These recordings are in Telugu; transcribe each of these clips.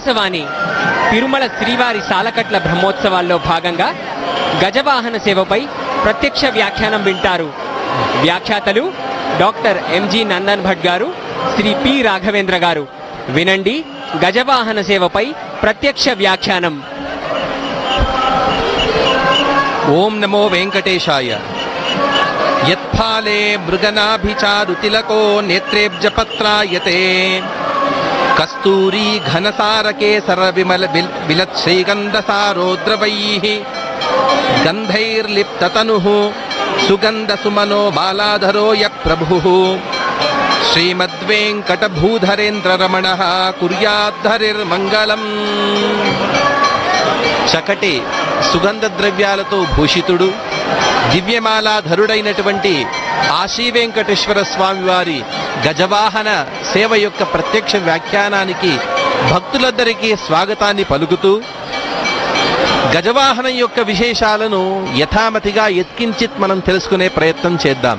ఆకాశవాణి తిరుమల శ్రీవారి సాలకట్ల బ్రహ్మోత్సవాల్లో భాగంగా గజవాహన సేవపై ప్రత్యక్ష వ్యాఖ్యానం వింటారు వ్యాఖ్యాతలు డాక్టర్ ఎంజి నందన్ భట్ గారు శ్రీ పి రాఘవేంద్ర గారు వినండి గజవాహన సేవపై ప్రత్యక్ష వ్యాఖ్యానం ఓం నమో వెంకటేశాయ యత్ఫాలే మృగనాభిచారుతిలకో నేత్రేబ్జపత్రాయతే కస్తూరీ ఘనసారకేసర విమల విల్ విలత్శ్రీగంధసారోద్రవైః గంధైర్లిప్తతనుః సుగంధసుమనో బాలాధరో య ప్రభుః శ్రీమద్వేంకటభూధరేంద్రరమణः కుర్యాద్ధరిర్మంగళం చకటి సుగంధ ద్రవ్యాలతో భూషితుడు దివ్యమాలాధరుడైనటువంటి ఆశీ వెంకటేశ్వర స్వామి వారి గజవాహన సేవ యొక్క ప్రత్యక్ష వ్యాఖ్యానానికి భక్తులందరికీ స్వాగతాన్ని పలుకుతూ గజవాహనం యొక్క విశేషాలను యథామతిగా ఎత్కించిత్ మనం తెలుసుకునే ప్రయత్నం చేద్దాం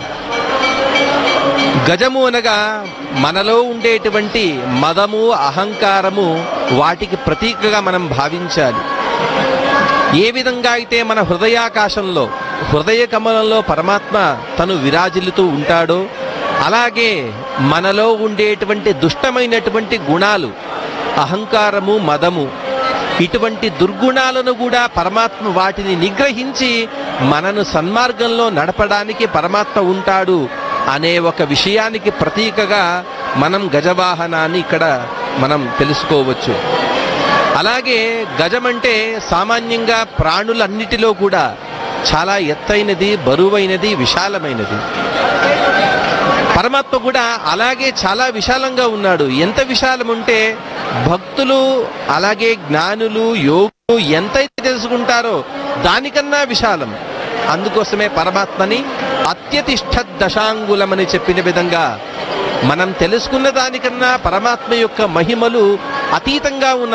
గజము అనగా మనలో ఉండేటువంటి మదము అహంకారము వాటికి ప్రతీకగా మనం భావించాలి ఏ విధంగా అయితే మన హృదయాకాశంలో హృదయ కమలంలో పరమాత్మ తను విరాజిల్లుతూ ఉంటాడో అలాగే మనలో ఉండేటువంటి దుష్టమైనటువంటి గుణాలు అహంకారము మదము ఇటువంటి దుర్గుణాలను కూడా పరమాత్మ వాటిని నిగ్రహించి మనను సన్మార్గంలో నడపడానికి పరమాత్మ ఉంటాడు అనే ఒక విషయానికి ప్రతీకగా మనం గజవాహనాన్ని ఇక్కడ మనం తెలుసుకోవచ్చు అలాగే గజమంటే సామాన్యంగా ప్రాణులన్నిటిలో కూడా చాలా ఎత్తైనది బరువైనది విశాలమైనది పరమాత్మ కూడా అలాగే చాలా విశాలంగా ఉన్నాడు ఎంత విశాలం ఉంటే భక్తులు అలాగే జ్ఞానులు యోగులు ఎంతైతే తెలుసుకుంటారో దానికన్నా విశాలం అందుకోసమే పరమాత్మని అత్యతిష్ట దశాంగులమని చెప్పిన విధంగా మనం తెలుసుకున్న దానికన్నా పరమాత్మ యొక్క మహిమలు అతీతంగా ఉన్న